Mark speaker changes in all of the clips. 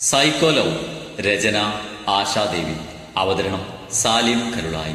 Speaker 1: സൈക്കോലോ രചന ആശാദേവി അവതരണം സാലിം കരുളായി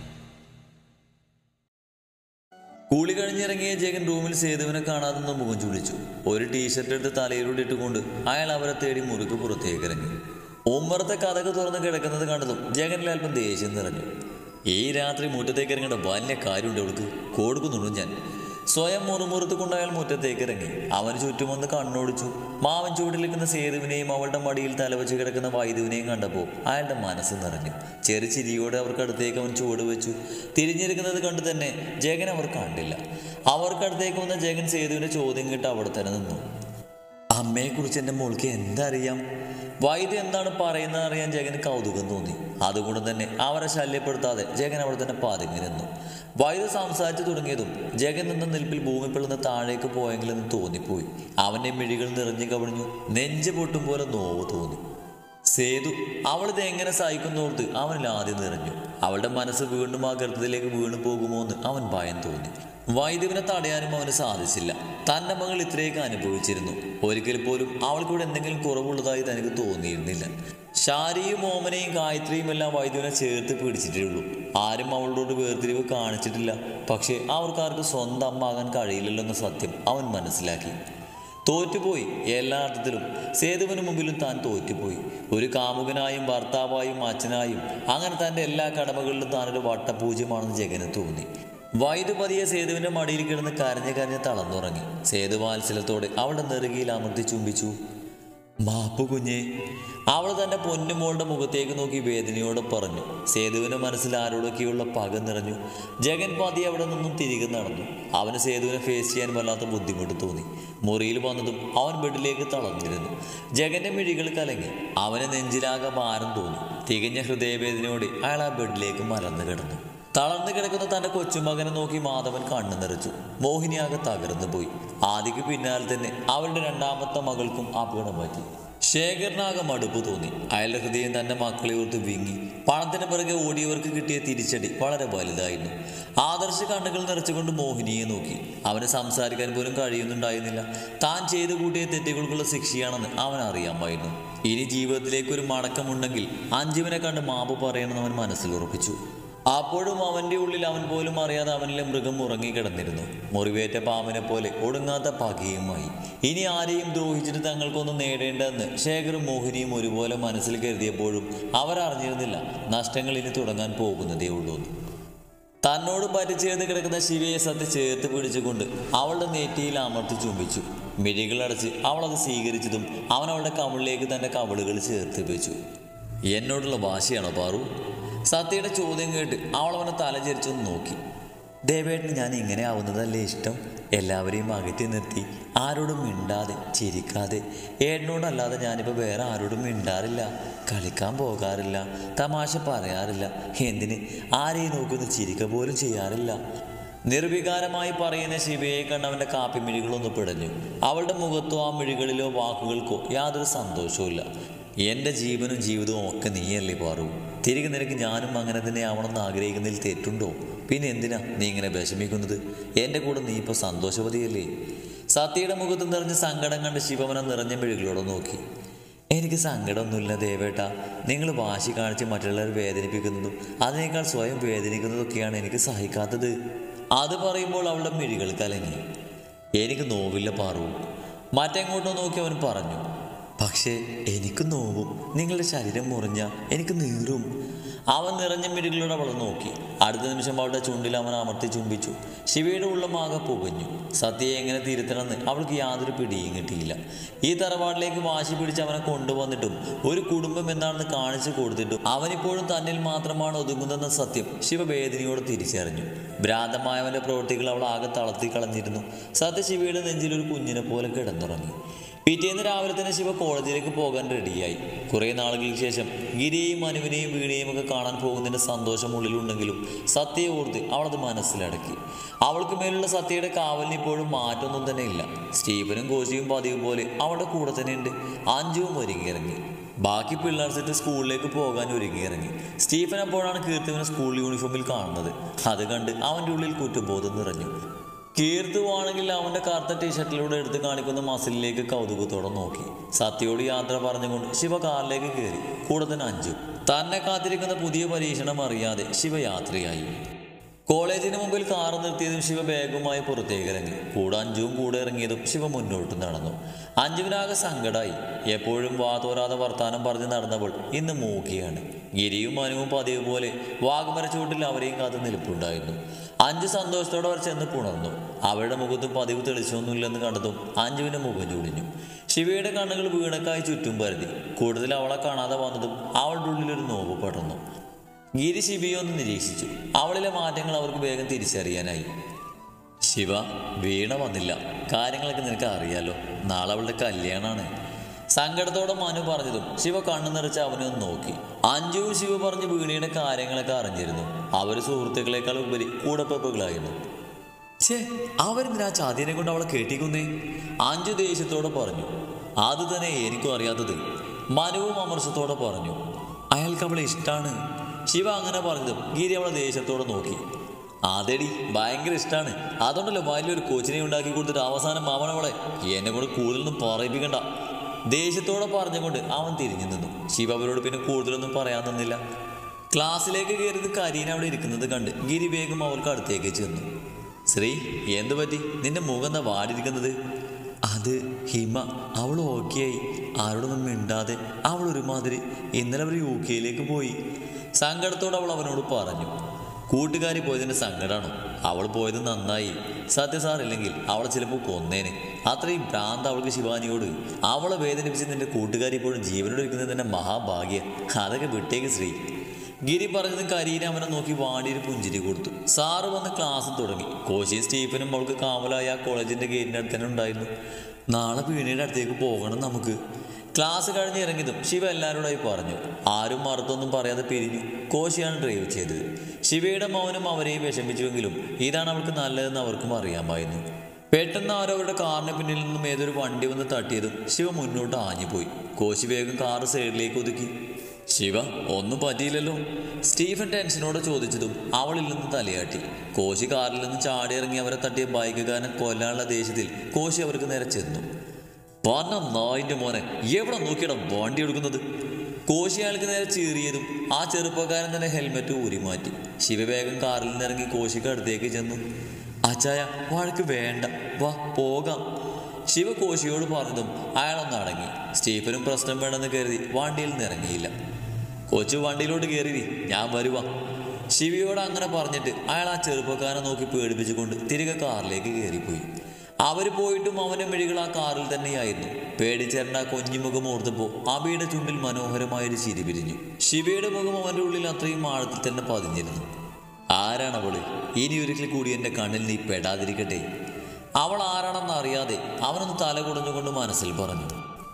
Speaker 1: കൂളി കഴിഞ്ഞിറങ്ങിയ ജഗൻ റൂമിൽ സേതുവിനെ കാണാതെ മുഖം ചുളിച്ചു ഒരു ടീഷർട്ട് എടുത്ത് തലയിലൂടെ ഇട്ടുകൊണ്ട് അയാൾ അവരെ തേടി മുറുക്ക് പുറത്തേക്ക് ഇറങ്ങി ഉമ്മറത്തെ കഥക് തുറന്ന് കിടക്കുന്നത് കണ്ടതും ജഗനിൽ അല്പം ദേഷ്യം നിറഞ്ഞു ഈ രാത്രി മുറ്റത്തേക്ക് ഇറങ്ങേണ്ട വലിയ കാര്യമുണ്ട് അവൾക്ക് കൊടുക്കുന്നുള്ളൂ ഞാൻ സ്വയം മുറുമുറുത്ത് കൊണ്ട് അയാൾ മുറ്റത്തേക്ക് ഇറങ്ങി അവന് ചുറ്റുമൊന്ന് കണ്ണോടിച്ചു മാവൻ ചൂടിലിരിക്കുന്ന സേതുവിനെയും അവളുടെ മടിയിൽ തലവെച്ച് കിടക്കുന്ന വൈദ്യുവിനെയും കണ്ടപ്പോൾ അയാളുടെ മനസ്സ് നിറഞ്ഞു ചെറു ചിരിയോടെ അവർക്കടുത്തേക്ക് അവൻ ചുവട് വെച്ചു തിരിഞ്ഞിരിക്കുന്നത് കണ്ട് തന്നെ ജഗൻ അവർ കണ്ടില്ല അവർക്കടുത്തേക്ക് വന്ന ജഗൻ സേതുവിന്റെ ചോദ്യം കേട്ട് അവിടെ തന്നെ നിന്നു അമ്മയെക്കുറിച്ച് എൻ്റെ മോൾക്ക് എന്തറിയാം വൈദ്യ എന്താണ് പറയുന്നത് അറിയാൻ ജഗന് കൗതുകം തോന്നി അതുകൊണ്ട് തന്നെ അവരെ ശല്യപ്പെടുത്താതെ ജഗൻ അവിടെ തന്നെ പതുങ്ങി നിന്നു വൈദ്യ സംസാരിച്ചു തുടങ്ങിയതും ജഗൻ നിന്ന നിൽപ്പിൽ ഭൂമി പിളർന്ന് താഴേക്ക് പോയെങ്കിലെന്ന് തോന്നിപ്പോയി അവൻ്റെ മിഴികൾ നിറഞ്ഞു കവിഞ്ഞു നെഞ്ച് പൊട്ടും പോലെ നോവ് തോന്നി സേതു അവളിത് എങ്ങനെ സഹിക്കുന്നോർത്ത് അവനിൽ ആദ്യം നിറഞ്ഞു അവളുടെ മനസ്സ് വീണ്ടും ആ ഗർത്തത്തിലേക്ക് വീണു പോകുമോ എന്ന് അവൻ ഭയം തോന്നി വൈദ്യുവിനെ തടയാനും അവന് സാധിച്ചില്ല തന്റെ മകൾ ഇത്രയൊക്കെ അനുഭവിച്ചിരുന്നു ഒരിക്കൽ പോലും അവൾക്കൂടെ എന്തെങ്കിലും കുറവുള്ളതായി തനിക്ക് തോന്നിയിരുന്നില്ല ഷാരിയും ഓമനയും ഗായത്രിയും എല്ലാം വൈദ്യുവിനെ ചേർത്ത് പിടിച്ചിട്ടേ ഉള്ളൂ ആരും അവളോട് വേർതിരിവ് കാണിച്ചിട്ടില്ല പക്ഷേ അവർക്കാർക്ക് സ്വന്തം അമ്മ ആകാൻ കഴിയില്ലല്ലോ എന്ന സത്യം അവൻ മനസ്സിലാക്കി തോറ്റുപോയി എല്ലാ അർത്ഥത്തിലും സേതുവിന് മുമ്പിലും താൻ തോറ്റുപോയി ഒരു കാമുകനായും ഭർത്താവായും അച്ഛനായും അങ്ങനെ തൻ്റെ എല്ലാ കടമകളിലും താനൊരു വട്ടപൂജ്യമാണെന്ന് ജഗന് തോന്നി വൈദ്യു പതിയെ സേതുവിന്റെ മടിയിൽ കിടന്ന് കരഞ്ഞ് കരഞ്ഞ് തളർന്നുറങ്ങി സേതു വാത്സല്യത്തോടെ അവളുടെ നെറുകയിൽ അമർത്തി ചുംബിച്ചു മാപ്പു കുഞ്ഞേ അവൾ തന്റെ പൊന്നുമോളുടെ മുഖത്തേക്ക് നോക്കി വേദനയോടെ പറഞ്ഞു സേതുവിന്റെ മനസ്സിൽ ആരോടൊക്കെയുള്ള പക നിറഞ്ഞു ജഗൻ പതി അവിടെ നിന്നും തിരികെ നടന്നു അവന് സേതുവിനെ ഫേസ് ചെയ്യാൻ വല്ലാത്ത ബുദ്ധിമുട്ട് തോന്നി മുറിയിൽ വന്നതും അവൻ ബെഡിലേക്ക് തളർന്നിരുന്നു ജഗന്റെ മിഴികൾ കലങ്ങി അവന് നെഞ്ചിലാകെ ഭാരം തോന്നി തികഞ്ഞ ഹൃദയവേദനയോടെ അയാൾ ആ ബെഡിലേക്ക് മലർന്നു കിടന്നു തളർന്നു കിടക്കുന്ന തന്റെ കൊച്ചുമകനെ നോക്കി മാധവൻ കണ്ണു നിറച്ചു മോഹിനിയാകെ തകർന്നു പോയി ആദിക്ക് പിന്നാലെ തന്നെ അവളുടെ രണ്ടാമത്തെ മകൾക്കും അപകടം പറ്റി ശേഖരനാകെ മടുപ്പ് തോന്നി അയാളുടെ ഹൃദയം തന്റെ മക്കളെ ഓർത്ത് വിങ്ങി പണത്തിന് പിറകെ ഓടിയവർക്ക് കിട്ടിയ തിരിച്ചടി വളരെ വലുതായിരുന്നു ആദർശ കണ്ണുകൾ നിറച്ചുകൊണ്ട് മോഹിനിയെ നോക്കി അവന് സംസാരിക്കാൻ പോലും കഴിയുന്നുണ്ടായിരുന്നില്ല താൻ ചെയ്തു കൂട്ടിയ തെറ്റുകൾക്കുള്ള ശിക്ഷയാണെന്ന് അവൻ അറിയാമായിരുന്നു ഇനി ജീവിതത്തിലേക്ക് ഒരു മടക്കമുണ്ടെങ്കിൽ അഞ്ജുവിനെ കണ്ട് മാപ്പ് പറയണമെന്ന് അവൻ മനസ്സിൽ ഉറപ്പിച്ചു അപ്പോഴും അവന്റെ ഉള്ളിൽ അവൻ പോലും അറിയാതെ അവനിലെ മൃഗം ഉറങ്ങിക്കിടന്നിരുന്നു മുറിവേറ്റ പാമ്പിനെ പോലെ ഒടുങ്ങാത്ത പകയുമായി ഇനി ആരെയും ദ്രോഹിച്ചിട്ട് തങ്ങൾക്കൊന്നും നേടേണ്ടതെന്ന് ശേഖറും മോഹിനിയും ഒരുപോലെ മനസ്സിൽ കരുതിയപ്പോഴും അവരറിഞ്ഞിരുന്നില്ല നഷ്ടങ്ങൾ ഇനി തുടങ്ങാൻ പോകുന്നതേ ഉള്ളൂ എന്ന്. തന്നോട് പരിചേർന്ന് കിടക്കുന്ന ശിവയെ സത്യ ചേർത്ത് പിടിച്ചുകൊണ്ട് അവളുടെ നെറ്റിയിൽ അമർത്തി ചുംബിച്ചു മിഴികളടച്ച് അവൾ അത് സ്വീകരിച്ചതും അവൻ അവളുടെ കവിളിലേക്ക് തന്റെ കവിളുകൾ ചേർത്ത് വെച്ചു എന്നോടുള്ള വാശിയാണോ പാറു സത്യയുടെ ചോദ്യം കേട്ട് അവൾ അവനെ തലചരിച്ചൊന്ന് നോക്കി ദേവേട്ടന് ഞാൻ ഇങ്ങനെ ആവുന്നതല്ലേ ഇഷ്ടം എല്ലാവരെയും അകറ്റി നിർത്തി ആരോടും മിണ്ടാതെ ചിരിക്കാതെ ഏട്ടനോടല്ലാതെ ഞാനിപ്പോൾ വേറെ ആരോടും മിണ്ടാറില്ല കളിക്കാൻ പോകാറില്ല തമാശ പറയാറില്ല എന്തിന് ആരെയും നോക്കുന്ന ചിരിക്ക പോലും ചെയ്യാറില്ല നിർവികാരമായി പറയുന്ന ശിവയെ കണ്ട് അവൻ്റെ കാപ്പിമിഴികളൊന്ന് പിടഞ്ഞു അവളുടെ മുഖത്തോ ആ മിഴികളിലോ വാക്കുകൾക്കോ യാതൊരു സന്തോഷവുമില്ല എൻ്റെ ജീവനും ജീവിതവും ഒക്കെ നീയല്ലേ പാറു തിരികെ നിനക്ക് ഞാനും അങ്ങനെ തന്നെ ആവണമെന്ന് ആഗ്രഹിക്കുന്നതിൽ തെറ്റുണ്ടോ പിന്നെ എന്തിനാ നീ ഇങ്ങനെ വിഷമിക്കുന്നത് എൻ്റെ കൂടെ നീ ഇപ്പോൾ സന്തോഷവതിയല്ലേ സത്യയുടെ മുഖത്ത് നിറഞ്ഞ സങ്കടം കണ്ട് ശിവമന നിറഞ്ഞ മിഴികളോട് നോക്കി എനിക്ക് സങ്കടമൊന്നുമില്ല ദേവേട്ട നിങ്ങൾ വാശി കാണിച്ച് മറ്റുള്ളവർ വേദനിപ്പിക്കുന്നതും അതിനേക്കാൾ സ്വയം വേദനിക്കുന്നതൊക്കെയാണ് എനിക്ക് സഹിക്കാത്തത് അത് പറയുമ്പോൾ അവളുടെ മിഴികൾ കലങ്ങി എനിക്ക് നോവില്ല പാറു മറ്റെങ്ങോട്ടോ നോക്കി അവൻ പറഞ്ഞു പക്ഷേ എനിക്ക് നോവും നിങ്ങളുടെ ശരീരം മുറിഞ്ഞ എനിക്ക് നീറും അവൻ നിറഞ്ഞ മിഴികളോട് അവളെ നോക്കി അടുത്ത നിമിഷം അവളുടെ ചുണ്ടിൽ അവൻ അമർത്തി ചുംബിച്ചു ശിവയുടെ ഉള്ളമാകെ പുകഞ്ഞു സത്യയെ എങ്ങനെ തിരുത്തണമെന്ന് അവൾക്ക് യാതൊരു പിടിയും കിട്ടിയില്ല ഈ തറവാട്ടിലേക്ക് വാശി പിടിച്ച് അവനെ കൊണ്ടുവന്നിട്ടും ഒരു കുടുംബം എന്താണെന്ന് കാണിച്ചു കൊടുത്തിട്ടും അവനിപ്പോഴും തന്നിൽ മാത്രമാണ് ഒതുങ്ങുന്നതെന്ന സത്യം ശിവ വേദനയോട് തിരിച്ചറിഞ്ഞു ഭ്രാന്തമായവന്റെ പ്രവൃത്തികൾ അവൾ ആകെ തളർത്തി കളഞ്ഞിരുന്നു സത്യ ശിവയുടെ നെഞ്ചിൽ ഒരു കുഞ്ഞിനെ പോലെ കിടന്നുറങ്ങി പിറ്റേന്ന് രാവിലെ തന്നെ ശിവ കോളേജിലേക്ക് പോകാൻ റെഡിയായി കുറേ നാളുകൾക്ക് ശേഷം ഗിരിയെയും മനുവിനെയും വീണയെയും ഒക്കെ കാണാൻ പോകുന്നതിന്റെ സന്തോഷം ഉള്ളിലുണ്ടെങ്കിലും സത്യയെ ഓർത്ത് അവളത് മനസ്സിലടക്കി അവൾക്ക് മേലുള്ള സത്യയുടെ കാവലിന് ഇപ്പോഴും മാറ്റമൊന്നും തന്നെ ഇല്ല സ്റ്റീഫനും കോശിയും പതിവ് പോലെ അവളുടെ കൂടെ തന്നെ ഉണ്ട് അഞ്ചുവും ഒരുങ്ങിയിറങ്ങി ബാക്കി പിള്ളേർ സെറ്റ് സ്കൂളിലേക്ക് പോകാൻ ഒരുങ്ങിയിറങ്ങി സ്റ്റീഫൻ അപ്പോഴാണ് കീർത്തിവിനെ സ്കൂൾ യൂണിഫോമിൽ കാണുന്നത് അത് കണ്ട് അവൻ്റെ ഉള്ളിൽ കുറ്റബോധം നിറഞ്ഞു കീർത്തുവാണെങ്കിൽ അവന്റെ കറുത്ത ടീഷർട്ടിലൂടെ എടുത്ത് കാണിക്കുന്ന മസിലിലേക്ക് കൗതുകത്തോടെ നോക്കി സത്യയോട് യാത്ര പറഞ്ഞുകൊണ്ട് ശിവ കാറിലേക്ക് കയറി കൂടെ തന്നെ അഞ്ചു തന്നെ കാത്തിരിക്കുന്ന പുതിയ പരീക്ഷണം അറിയാതെ ശിവ യാത്രയായി കോളേജിന് മുമ്പിൽ കാർ നിർത്തിയതും ശിവ ബാഗുമായി പുറത്തേക്ക് ഇറങ്ങി കൂടെ അഞ്ചുവും കൂടെ ഇറങ്ങിയതും ശിവ മുന്നോട്ട് നടന്നു അഞ്ചുവിനാകെ സങ്കടമായി എപ്പോഴും വാ തോരാതെ വർത്താനം പറഞ്ഞ് നടന്നപ്പോൾ ഇന്ന് മൂക്കിയാണ് ഗിരിയും മനുവും പതിവ് പോലെ വാഗമരച്ചൂട്ടിൽ അവരെയും കാത്ത് നിൽപ്പുണ്ടായിരുന്നു അഞ്ച് സന്തോഷത്തോടെ അവർ ചെന്ന് പുണർന്നു അവരുടെ മുഖത്ത് പതിവ് തെളിച്ചൊന്നുമില്ലെന്ന് കണ്ടതും അഞ്ജുവിന്റെ മുഖം ചൂടിഞ്ഞു ശിവയുടെ കണ്ണുകൾ വീണക്കായി ചുറ്റും പരതി കൂടുതൽ അവളെ കാണാതെ വന്നതും അവളുടെ ഉള്ളിലൊരു നോവ് പടർന്നു ഗിരി ശിവയെ ഒന്ന് നിരീക്ഷിച്ചു അവളിലെ മാറ്റങ്ങൾ അവർക്ക് വേഗം തിരിച്ചറിയാനായി ശിവ വീണ വന്നില്ല കാര്യങ്ങളൊക്കെ നിനക്ക് അറിയാലോ നാളെ അവളുടെ കല്യാണമാണ് സങ്കടത്തോടെ മനു പറഞ്ഞതും ശിവ കണ്ണു നിറച്ച് അവനെ ഒന്ന് നോക്കി അഞ്ജുവും ശിവ പറഞ്ഞ് വീണയുടെ കാര്യങ്ങളൊക്കെ അറിഞ്ഞിരുന്നു അവർ സുഹൃത്തുക്കളെക്കാൾ ഉപരി കൂടപ്പുകളായിരുന്നു ഛേ അവരെന്തിനാ ചാതിനെ കൊണ്ട് അവളെ കേട്ടിക്കുന്നേ അഞ്ചു ദേഷ്യത്തോടെ പറഞ്ഞു അത് തന്നെ എനിക്കും അറിയാത്തത് മനുവും അമർഷത്തോടെ പറഞ്ഞു അയാൾക്ക് അവളെ ഇഷ്ടാണ് ശിവ അങ്ങനെ പറഞ്ഞതും ഗിരി അവളെ ദേഷ്യത്തോടെ നോക്കി അതെടി ഭയങ്കര ഇഷ്ടമാണ് അതുകൊണ്ടല്ലോ വലിയൊരു കോച്ചിനെ ഉണ്ടാക്കി കൊടുത്തിട്ട് അവസാനം അവനവളെ എന്നെ കൂടെ കൂടുതലൊന്നും പറയിപ്പിക്കണ്ട ദേഷ്യത്തോടെ പറഞ്ഞുകൊണ്ട് അവൻ തിരിഞ്ഞു നിന്നു ശിവ അവരോട് പിന്നെ കൂടുതലൊന്നും പറയാൻ നിന്നില്ല ക്ലാസ്സിലേക്ക് കയറിയത് കരീന അവിടെ ഇരിക്കുന്നത് കണ്ട് ഗിരി വേഗം അവൾക്ക് അടുത്തേക്ക് ചെന്നു ശ്രീ എന്തു പറ്റി നിന്റെ മുഖം എന്താ വാടിയിരിക്കുന്നത് അത് ഹിമ അവൾ ഓക്കെയായി ആരോടൊന്നും മിണ്ടാതെ അവൾ ഒരുമാതിരി ഇന്നലെ അവർ യു കെയിലേക്ക് പോയി സങ്കടത്തോടെ അവൾ അവനോട് പറഞ്ഞു കൂട്ടുകാരി പോയതിൻ്റെ സങ്കടമാണോ അവൾ പോയത് നന്നായി സത്യസാറില്ലെങ്കിൽ അവളെ ചിലപ്പോൾ കൊന്നേനെ അത്രയും ഭ്രാന്ത് അവൾക്ക് ശിവാനിയോട് അവളെ വേദനിപ്പിച്ച് നിന്റെ കൂട്ടുകാരി ഇപ്പോഴും ജീവനോട് ഇരിക്കുന്നത് തന്നെ മഹാഭാഗ്യം അതൊക്കെ വിട്ടേക്ക് ശ്രീ ഗിരി പറഞ്ഞതും കരീന അവനെ നോക്കി വാടിയൊരു പുഞ്ചിരി കൊടുത്തു സാറ് വന്ന് ക്ലാസ് തുടങ്ങി കോശി സ്റ്റീഫനും അവൾക്ക് കാവലായ ആ കോളേജിന്റെ ഗേറ്റിന്റെ അടുത്ത് തന്നെ ഉണ്ടായിരുന്നു നാളെ പീണിയുടെ അടുത്തേക്ക് പോകണം നമുക്ക് ക്ലാസ് കഴിഞ്ഞ് ഇറങ്ങിയതും ശിവ എല്ലാവരോടായി പറഞ്ഞു ആരും മറുത്തൊന്നും പറയാതെ പിരിഞ്ഞു കോശിയാണ് ഡ്രൈവ് ചെയ്തത് ശിവയുടെ മൗനം അവരെയും വിഷമിച്ചുവെങ്കിലും ഇതാണ് അവൾക്ക് നല്ലതെന്ന് അവർക്കും അറിയാമായിരുന്നു പെട്ടെന്ന് ആരോ അവരുടെ കാറിന് പിന്നിൽ നിന്നും ഏതൊരു വണ്ടി വന്ന് തട്ടിയതും ശിവ മുന്നോട്ട് ആഞ്ഞുപോയി കോശി വേഗം കാറ് സൈഡിലേക്ക് ഒതുക്കി ശിവ ഒന്നും പറ്റിയില്ലല്ലോ സ്റ്റീഫൻ ടെൻഷനോടെ ചോദിച്ചതും അവളിൽ നിന്ന് തലയാട്ടി കോശി കാറിൽ നിന്ന് ചാടിയിറങ്ങി അവരെ തട്ടിയ ബൈക്കുകാരനെ കൊല്ലാനുള്ള ദേഷ്യത്തിൽ കോശി അവർക്ക് നേരെ ചെന്നു പറഞ്ഞ നായിന്റെ മോനെ എവിടെ നോക്കിയടാ വണ്ടി എടുക്കുന്നത് കോശി അയാൾക്ക് നേരെ ചീറിയതും ആ ചെറുപ്പക്കാരൻ തന്നെ ഹെൽമെറ്റ് ഊരി മാറ്റി ശിവവേഗം കാറിൽ നിന്നിറങ്ങി കോശിക്ക് അടുത്തേക്ക് ചെന്നു അച്ചായ വഴക്ക് വേണ്ട വാ പോകാം ശിവ കോശിയോട് പറഞ്ഞതും അയാളൊന്ന് അടങ്ങി സ്റ്റീഫനും പ്രശ്നം വേണമെന്ന് കരുതി വണ്ടിയിൽ നിന്ന് ഇറങ്ങിയില്ല കൊച്ചു വണ്ടിയിലോട്ട് കയറി ഞാൻ വരുവാ ശിവയോട് അങ്ങനെ പറഞ്ഞിട്ട് അയാൾ ആ ചെറുപ്പക്കാരനെ നോക്കി പേടിപ്പിച്ചുകൊണ്ട് തിരികെ കാറിലേക്ക് കയറിപ്പോയി അവർ പോയിട്ടും അവന്റെ മിഴികൾ ആ കാറിൽ തന്നെയായിരുന്നു പേടിച്ചേരണ്ട കുഞ്ഞുമുഖം ഓർത്തപ്പോൾ അബിയുടെ ചുണ്ടിൽ മനോഹരമായൊരു ചിരി പിരിഞ്ഞു ശിവയുടെ മുഖം അവന്റെ ഉള്ളിൽ അത്രയും ആഴത്തിൽ തന്നെ പതിഞ്ഞിരുന്നു ആരാണ് അവള് ഇനി ഒരിക്കൽ കൂടി എൻ്റെ കണ്ണിൽ നീ പെടാതിരിക്കട്ടെ അവൾ ആരാണെന്ന് അറിയാതെ അവനൊന്ന് തല കുടഞ്ഞുകൊണ്ട് മനസ്സിൽ പറഞ്ഞു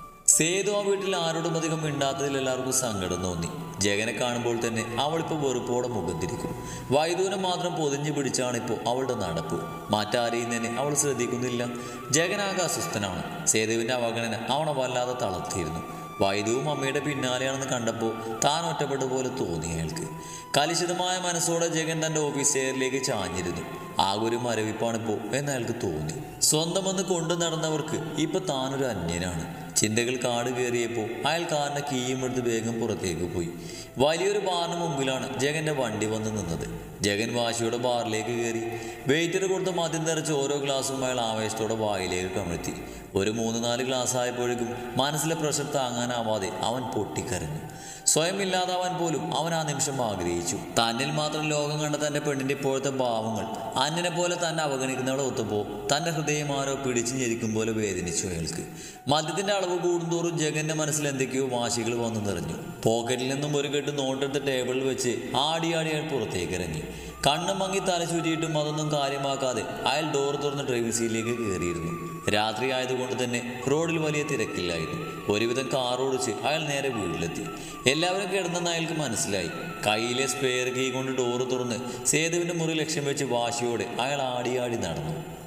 Speaker 1: സേതു ആ വീട്ടിൽ ആരോടും അധികം മിണ്ടാത്തതിൽ എല്ലാവർക്കും സങ്കടം തോന്നി ജഗനെ കാണുമ്പോൾ തന്നെ അവളിപ്പോൾ വെറുപ്പോടെ മുഖം തിരിക്കും വൈദൂനെ മാത്രം പൊതിഞ്ഞു പിടിച്ചാണ് ഇപ്പോൾ അവളുടെ നടപ്പ് മറ്റാരെയും തന്നെ അവൾ ശ്രദ്ധിക്കുന്നില്ല ജഗനാകെ അസ്വസ്ഥനാണ് സേതുവിൻ്റെ അവഗണന അവനെ വല്ലാതെ തളർത്തിയിരുന്നു വൈദുവും അമ്മയുടെ പിന്നാലെയാണെന്ന് കണ്ടപ്പോൾ താൻ ഒറ്റപ്പെട്ട പോലെ തോന്നി അയാൾക്ക് കലുഷിതമായ മനസ്സോടെ ജഗൻ തൻ്റെ ഓഫീസ് ചെയറിലേക്ക് ചാഞ്ഞിരുന്നു ആകെ ഒരു മരവിപ്പാണിപ്പോൾ എന്ന് അയാൾക്ക് തോന്നി സ്വന്തമെന്ന് കൊണ്ടു നടന്നവർക്ക് ഇപ്പൊ താനൊരു അന്യനാണ് ചിന്തകൾ കാട് കയറിയപ്പോൾ അയാൾ കാറിന്റെ കീയും എടുത്ത് വേഗം പുറത്തേക്ക് പോയി വലിയൊരു ബാറിന് മുമ്പിലാണ് ജഗന്റെ വണ്ടി വന്ന് നിന്നത് ജഗൻ വാശിയുടെ ബാറിലേക്ക് കയറി വെയിറ്റർ കൊടുത്ത മദ്യം നിറച്ച് ഓരോ ഗ്ലാസും അയാൾ ആവേശത്തോടെ വായിലേക്ക് കമിഴ്ത്തി ഒരു മൂന്ന് നാല് ഗ്ലാസ് ആയപ്പോഴേക്കും മനസ്സിലെ പ്രഷർ താങ്ങാനാവാതെ അവൻ പൊട്ടിക്കരഞ്ഞു സ്വയം ഇല്ലാതാവാൻ പോലും അവൻ ആ നിമിഷം ആഗ്രഹിച്ചു തന്നിൽ മാത്രം ലോകം കണ്ട തന്റെ പെണ്ണിന്റെ ഇപ്പോഴത്തെ ഭാവങ്ങൾ അന്യനെ പോലെ തന്നെ അവഗണിക്കുന്നവളെ ഒത്തുപോ തന്റെ ഹൃദയം ആരോ പിടിച്ചു ഞെരിക്കും പോലെ വേദനിച്ചു അയാൾക്ക് മദ്യത്തിന്റെ അളവ് കൂടുന്തോറും ജഗന്റെ മനസ്സിൽ എന്തൊക്കെയോ വാശികൾ വന്നു നിറഞ്ഞു പോക്കറ്റിൽ നിന്നും ഒരു കെട്ട് നോട്ടെടുത്ത് ടേബിളിൽ വെച്ച് ആടി ആടി അയാൾ പുറത്തേക്ക് ഇറങ്ങി കണ്ണു മങ്ങി തല ചുറ്റിയിട്ടും അതൊന്നും കാര്യമാക്കാതെ അയാൾ ഡോർ തുറന്ന് ഡ്രൈവിംഗ് സീറ്റിലേക്ക് കയറിയിരുന്നു രാത്രി ആയതുകൊണ്ട് തന്നെ റോഡിൽ വലിയ തിരക്കില്ലായിരുന്നു ഒരുവിധം കാർ ഓടിച്ച് അയാൾ നേരെ വീട്ടിലെത്തി എല്ലാവരും കിടന്നെന്ന് അയാൾക്ക് മനസ്സിലായി കയ്യിലെ സ്പെയർ കീ കൊണ്ട് ഡോറ് തുറന്ന് സേതുവിന്റെ മുറി ലക്ഷ്യം വെച്ച് വാശിയോടെ അയാൾ ആടി ആടി നടന്നു